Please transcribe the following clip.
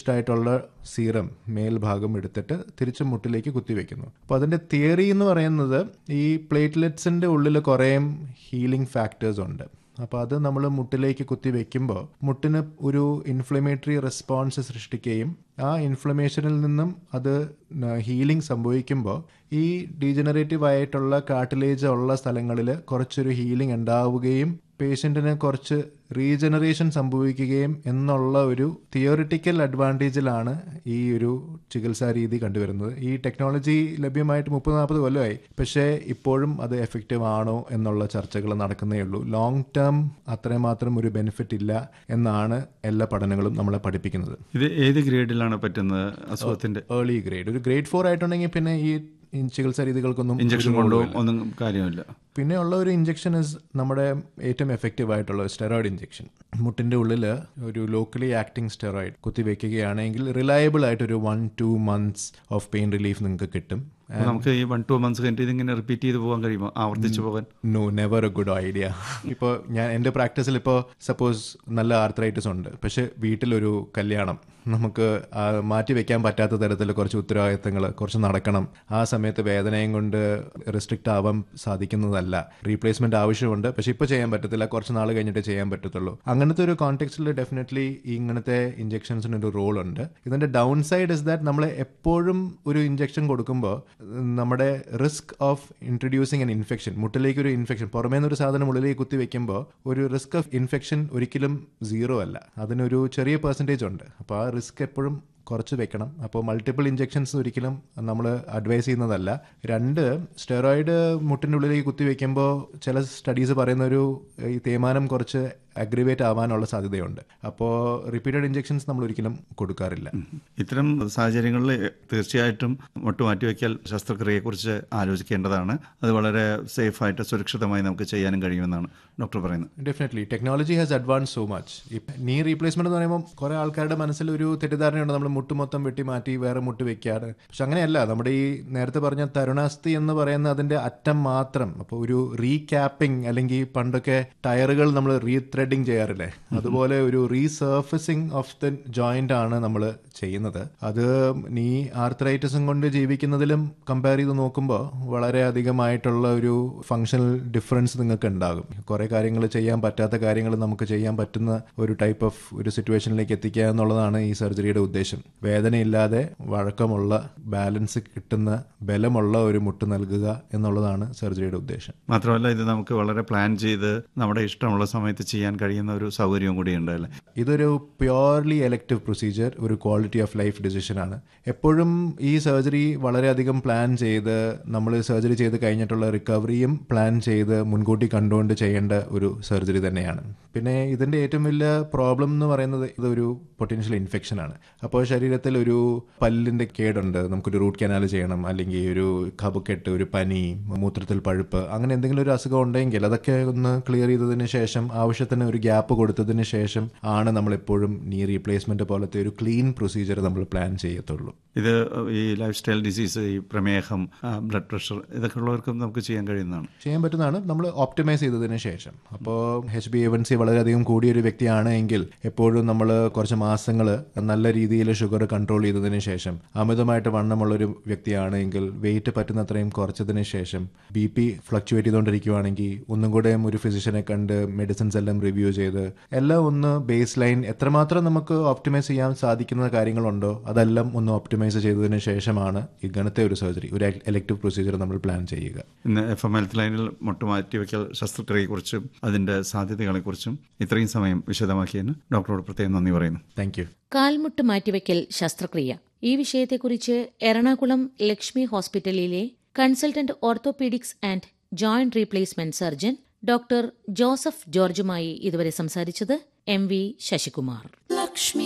Enriched ആയിട്ടുള്ള serum മേൽഭാഗം എടുത്തിട്ട് തിരിച്ച് മുട്ടിലേക്ക് കുത്തിവെക്കുന്നു അപ്പോൾ അതിൻ്റെ തിയറി എന്ന് പറയുന്നത് ഈ പ്ലേറ്റ്ലെറ്റ്സിൻ്റെ ഉള്ളിൽ കുറേ ഹീലിംഗ് ഫാക്ടേഴ്സ് ഉണ്ട് അപ്പോൾ അത് നമ്മൾ മുട്ടിലേക്ക് കുത്തി വെക്കുമ്പോൾ മുട്ടിന് ഒരു ഇൻഫ്ലമേറ്ററി റെസ്പോൺസ് സൃഷ്ടിക്കുകയും ആ ഇൻഫ്ലമേഷനിൽ നിന്നും അത് ഹീലിംഗ് സംഭവിക്കുമ്പോൾ ഈ ഡീജനറേറ്റീവ് ആയിട്ടുള്ള കാട്ടിലേജ് ഉള്ള സ്ഥലങ്ങളിൽ കുറച്ചൊരു ഹീലിംഗ് ഉണ്ടാവുകയും പേഷ്യൻറ്റിന് കുറച്ച് റീജനറേഷൻ സംഭവിക്കുകയും എന്നുള്ള ഒരു തിയോറിറ്റിക്കൽ അഡ്വാൻറ്റേജിലാണ് ഈ ഒരു ചികിത്സാ രീതി കണ്ടുവരുന്നത് ഈ ടെക്നോളജി ലഭ്യമായിട്ട് മുപ്പത് നാൽപ്പത് കൊല്ലമായി പക്ഷേ ഇപ്പോഴും അത് എഫക്റ്റീവ് ആണോ എന്നുള്ള ചർച്ചകൾ നടക്കുന്നേ ഉള്ളൂ ലോങ് ടേം അത്രമാത്രം ഒരു ബെനിഫിറ്റ് ഇല്ല എന്നാണ് എല്ലാ പഠനങ്ങളും നമ്മളെ പഠിപ്പിക്കുന്നത് ഇത് ഏത് ഗ്രേഡിലാണ് പറ്റുന്നത് അസുഖത്തിന്റെ ഏർലി ഗ്രേഡ് ഒരു ഗ്രേഡ് ഫോർ ആയിട്ടുണ്ടെങ്കിൽ പിന്നെ ഈ ഈ ചികിത്സാ രീതികൾക്കൊന്നും ഇഞ്ചക്ഷൻ ഒരു കൊണ്ടോ role ഇല്ല. ഒന്നും കാര്യമില്ല പിന്നെ ഉള്ള ഒരു ഇഞ്ചക്ഷൻ ഇസ് നമ്മുടെ ഏറ്റവും എഫക്റ്റീവ് ആയിട്ടുള്ള സ്റ്റെറോയിഡ് ഇഞ്ചക്ഷൻ മുട്ടിന്റെ ഉള്ളിൽ ഒരു ലോക്കലി ആക്ടിങ് സ്റ്റെറോയിഡ് കുത്തിവെക്കുകയാണെങ്കിൽ റിലയബിൾ ആയിട്ട് ഒരു one two months of pain relief നിങ്ങൾക്ക് കിട്ടും അപ്പൊ നമുക്ക് ഈ വൺ ടു മന്ത്സ് കഴിഞ്ഞിട്ട് ഇതിങ്ങനെ റിപ്പീറ്റ് ചെയ്ത് പോകാൻ കഴിയുമോ ആവർത്തിച്ച് പോകാൻ no never a good idea ഇപ്പോൾ ഞാൻ എൻ്റെ പ്രാക്ടീസിൽ ഇപ്പോൾ സപ്പോസ് നല്ല ആർത്രൈറ്റിസ് ഉണ്ട് പക്ഷെ വീട്ടിലൊരു കല്യാണം നമുക്ക് ആ, മാറ്റി വെക്കാൻ പറ്റാത്ത തരത്തിൽ കുറച്ച് ഉത്തരവാദിത്തങ്ങൾ കുറച്ച് നടക്കണം ആ സമയത്ത് വേദനയും കൊണ്ട് റെസ്ട്രിക്റ്റ് ആവാൻ സാധിക്കുന്നതല്ല റീപ്ലേസ്മെന്റ് ആവശ്യമുണ്ട് പക്ഷെ ഇപ്പോൾ ചെയ്യാൻ പറ്റത്തില്ല കുറച്ച് നാൾ കഴിഞ്ഞിട്ട് ചെയ്യാൻ പറ്റത്തുള്ളൂ അങ്ങനത്തെ ഒരു കോണ്ടെക്സ്റ്റിൽ ഡെഫിനറ്റ്ലി ഇങ്ങനത്തെ ഇഞ്ചെക്ഷൻസിന് ഒരു റോൾ ഉണ്ട് ഇതിന്റെ ഡൗൺ സൈഡ് ഇസ് ദാറ്റ് നമ്മൾ എപ്പോഴും ഒരു ഇഞ്ചെക്ഷൻ കൊടുക്കുമ്പോൾ നമ്മുടെ risk of introducing an infection മുട്ടിലേക്ക് ഒരു ഇൻഫെക്ഷൻ പുറമേ നിന്ന് ഒരു സാധനം ഉള്ളിലേക്ക് കുത്തി വെക്കുമ്പോൾ ഒരു റിസ്ക് ഓഫ് ഇൻഫെക്ഷൻ ഒരിക്കലും സീറോ അല്ല അതിനൊരു ചെറിയ പെർസെൻറ്റേജ് ഉണ്ട് അപ്പോൾ ആ റിസ്ക് എപ്പോഴും കുറച്ച് വെക്കണം അപ്പോൾ മൾട്ടിപ്പിൾ ഇഞ്ചെക്ഷൻസ് ഒരിക്കലും നമ്മൾ അഡ്വൈസ് ചെയ്യുന്നതല്ല രണ്ട് സ്റ്റെറോയിഡ് മുട്ടിൻ്റെ ഉള്ളിലേക്ക് കുത്തി വെക്കുമ്പോൾ ചില സ്റ്റഡീസ് പറയുന്ന ഒരു ഈ തേയ്മാനം കുറച്ച് അഗ്രിവേറ്റ് ആവാനുള്ള സാധ്യതയുണ്ട് അപ്പോൾ റിപ്പീറ്റഡ് ഇഞ്ചെക്ഷൻസ് നമ്മൾ ഒരിക്കലും കൊടുക്കാറില്ല ഇത്തരം സാഹചര്യങ്ങളിൽ തീർച്ചയായിട്ടും മുട്ടുമാറ്റിവെക്കൽ ശസ്ത്രക്രിയയെക്കുറിച്ച് ആലോചിക്കേണ്ടതാണ് അത് വളരെ സേഫായിട്ട് സുരക്ഷിതമായി നമുക്ക് ചെയ്യാനും കഴിയുമെന്നാണ് ഡോക്ടർ പറയുന്നത് definitely technology has advance so much ഈ നീ റീപ്ലേസ്മെന്റ് എന്ന് പറയുമ്പോൾ കുറെ ആൾക്കാരുടെ മനസ്സിൽ ഒരു തെറ്റിദ്ധാരണയുണ്ട് നമ്മൾ മുട്ട് മൊത്തം വെട്ടി മാറ്റി വേറെ മുട്ട് വെക്കാറ് പക്ഷെ അങ്ങനെയല്ല നമ്മുടെ ഈ നേരത്തെ പറഞ്ഞ തരുണാസ്ഥി എന്ന് പറയുന്ന അതിന്റെ അറ്റം മാത്രം അപ്പോൾ ഒരു റീക്യാപ്പിംഗ് അല്ലെങ്കിൽ പണ്ടൊക്കെ ടയറുകൾ നമ്മൾ റീത്രെഡിങ് ചെയ്യാറില്ലേ അതുപോലെ ഒരു റീസർഫസിങ് ഓഫ് ദ ജോയിന്റ് ആണ് നമ്മൾ ചെയ്യുന്നത് അത് നീ ആർത്രൈറ്റിസും കൊണ്ട് ജീവിക്കുന്നതിലും കമ്പയർ ചെയ്ത് നോക്കുമ്പോൾ വളരെ അധികമായിട്ടുള്ള ഒരു ഫങ്ഷണൽ ഡിഫറൻസ് നിങ്ങൾക്ക് ഉണ്ടാകും കുറെ കാര്യങ്ങൾ ചെയ്യാൻ പറ്റാത്ത കാര്യങ്ങൾ നമുക്ക് ചെയ്യാൻ പറ്റുന്ന ഒരു ടൈപ്പ് ഓഫ് ഒരു സിറ്റുവേഷനിലേക്ക് എത്തിക്കുക എന്നുള്ളതാണ് ഈ സർജറിയുടെ ഉദ്ദേശം വേദനയില്ലാതെ വഴക്കമുള്ള ബാലൻസ് കിട്ടുന്ന ബലമുള്ള ഒരു മുട്ട് നൽകുക എന്നുള്ളതാണ് സർജറിയുടെ ഉദ്ദേശം മാത്രമല്ല ഇത് നമുക്ക് വളരെ പ്ലാൻ ചെയ്ത് നമ്മുടെ ഇഷ്ടമുള്ള സമയത്ത് ചെയ്യാൻ കഴിയുന്ന ഒരു സൗകര്യവും കൂടിയുണ്ട് അല്ലേ ഇതൊരു പ്യോർലി എലക്റ്റീവ് പ്രൊസീജിയർ ഒരു ക്വാളിറ്റി ഓഫ് ലൈഫ് ഡിസിഷനാണ് എപ്പോഴും ഈ സർജറി വളരെയധികം പ്ലാൻ ചെയ്ത് നമ്മൾ സർജറി ചെയ്ത് കഴിഞ്ഞിട്ടുള്ള റിക്കവറിയും പ്ലാൻ ചെയ്ത് മുൻകൂട്ടി കണ്ടുകൊണ്ട് ചെയ്യേണ്ട ഒരു സർജറി തന്നെയാണ് പിന്നെ ഇതിൻ്റെ ഏറ്റവും വലിയ പ്രോബ്ലം എന്ന് പറയുന്നത് ഇതൊരു പൊട്ടൻഷ്യൽ ഇൻഫെക്ഷൻ ആണ് അപ്പോൾ ശരീരത്തിൽ ഒരു പല്ലിൻ്റെ കേടുണ്ട് നമുക്കൊരു റൂട്ട് കനാൽ ചെയ്യണം അല്ലെങ്കിൽ ഒരു കപക്കെട്ട് ഒരു പനി മൂത്രത്തിൽ പഴുപ്പ് അങ്ങനെ എന്തെങ്കിലും ഒരു അസുഖം ഉണ്ടെങ്കിൽ അതൊക്കെ ഒന്ന് ക്ലിയർ ചെയ്തതിന് ശേഷം ആവശ്യത്തിന് ഒരു ഗ്യാപ്പ് കൊടുത്തതിന് ശേഷം ആണ് നമ്മൾ എപ്പോഴും നീ റീപ്ലേസ്മെന്റ് പോലത്തെ ഒരു ക്ലീൻ പ്രൊസീജിയർ നമ്മൾ പ്ലാൻ ചെയ്യത്തുള്ളൂ ഇത് ഈ ലൈഫ് സ്റ്റൈൽ ഡിസീസ് ഈ പ്രമേഹം ബ്ലഡ് പ്രഷർ ഇതൊക്കെ ഉള്ളവർക്കും നമുക്ക് ചെയ്യാൻ കഴിയുന്നതാണ് ചെയ്യാൻ പറ്റുന്നതാണ് നമ്മൾ ഓപ്റ്റിമൈസ് ചെയ്തതിന് ശേഷം അപ്പോൾ എച്ച് ബി എവൻ സി വളരെയധികം കൂടിയൊരു വ്യക്തിയാണ് എങ്കിൽ എപ്പോഴും നമ്മൾ കുറച്ച് മാസങ്ങൾ നല്ല രീതിയിൽ ഷുഗർ കൺട്രോൾ ചെയ്തതിന് ശേഷം അമിതമായിട്ട് വണ്ണമുള്ളൊരു വ്യക്തിയാണ് എങ്കിൽ വെയിറ്റ് പറ്റുന്നത്രയും കുറച്ചതിന് ശേഷം ബി പി ഫ്ലക്ച്വേറ്റ് ചെയ്തുകൊണ്ടിരിക്കുവാണെങ്കിൽ ഒന്നും കൂടെ ഒരു ഫിസിഷ്യനെ കണ്ട് മെഡിസിൻസ് എല്ലാം റിവ്യൂ ചെയ്ത് എല്ലാം ഒന്ന് ബേസ് ലൈൻ എത്രമാത്രം നമുക്ക് ഓപ്റ്റിമൈസ് ചെയ്യാൻ സാധിക്കുന്ന കാര്യങ്ങളുണ്ടോ അതെല്ലാം ഒന്ന് ഓപ്റ്റിമൈസ് ചെയ്തതിന് ശേഷമാണ് ഇങ്ങനത്തെ ഒരു സർജറി ഒരു എലക്റ്റീവ് പ്രൊസീജിയർ നമ്മൾ പ്ലാൻ ചെയ്യുക ഇന്ന് എഫ് എം ഹെൽത്ത് ലൈനിൽ മുട്ടുമാറ്റിവെക്കൽ ശസ്ത്രക്രിയയെക്കുറിച്ചും അതിൻ്റെ സാധ്യതകളെക്കുറിച്ചും ഇത്രയും സമയം വിശദമാക്കിയതിന് ഡോക്ടറോട് പ്രത്യേകം നന്ദി പറയുന്നു താങ്ക് യു കാൽമുട്ട് മാറ്റിവെക്കൽ ശസ്ത്രക്രിയ ഈ വിഷയത്തെക്കുറിച്ച് എറണാകുളം ലക്ഷ്മി ഹോസ്പിറ്റലിലെ consultant orthopaedics and joint replacement surgeon doctor Joseph ജോർജുമായി ഇതുവരെ സംസാരിച്ചത് എം വി ശശികുമാർ ലക്ഷ്മി